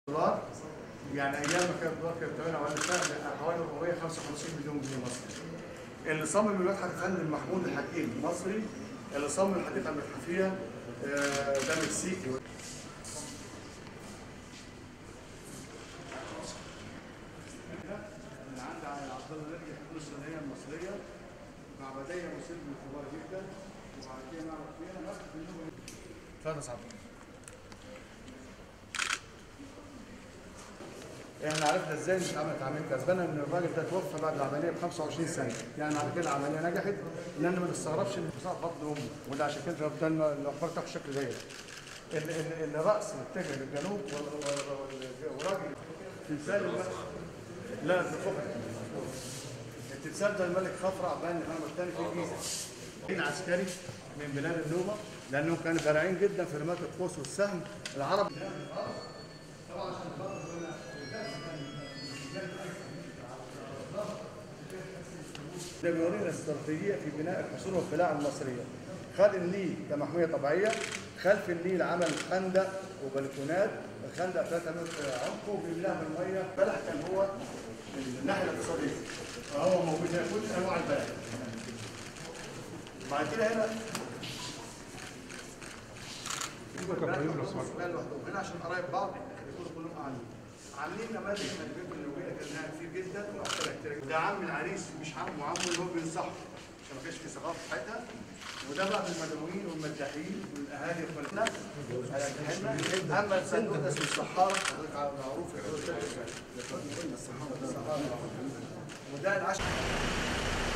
دولار يعني ايام ما كان الدولار كان بثمانية حوالي حوالي 455 مليون جنيه مصري. اللي صمم المتحف الفني محمود الحكيم مصري اللي صمم الحديقه المتحفيه آه، ده مكسيكي من عند عبد الله نجي الحدود السودانيه المصريه معبديه مسلمه كبار جدا وبعد كده نعرف فيها نفس اتفضل يا صاحبي احنا عرفنا ازاي مش عملت عمليه كسبانه ان الراجل ده توفى بعد العمليه ب 25 سنه يعني على كده العمليه نجحت لان ما نستغربش ان بسبب فضل امه وده عشان كده ده الاخبار تاخد شكل زي ده ال- ال- الراس متجه للجنوب وال- وال- وال- وراجل تمثال الملك لا في الفقر التمثال ده الملك خفرع بن محمد الثاني في الجيزه دين عسكري من بلاد النوبه لانهم كانوا بارعين جدا في رمايه القوس والسهم العرب ده بيورينا الاستراتيجيه في بناء الحصون والقلاع المصريه. خد النيل كمحميه طبيعيه، خلف النيل عمل خندق وبلكونات، الخندق 3 متر عمقه وبيملاه بالميه، بلح كان هو الناحيه الاقتصاديه. فهو موجود هنا كل انواع البلح. بعد كده هنا هنا عشان قرايب بعض يكونوا كلهم قاعدين. عاملين نماذج من البيوت النوبيه كانها كتير جدا وامثله كتير ده عم العريس مش عمه عمه اللي هو بينصحه عشان ما كانش في ثقافه ساعتها وده بقى من المدعوين والمداحين والاهالي اخواننا اما الصندوق ده اسمه الصحاره حضرتك معروف في الصحاره وده العشر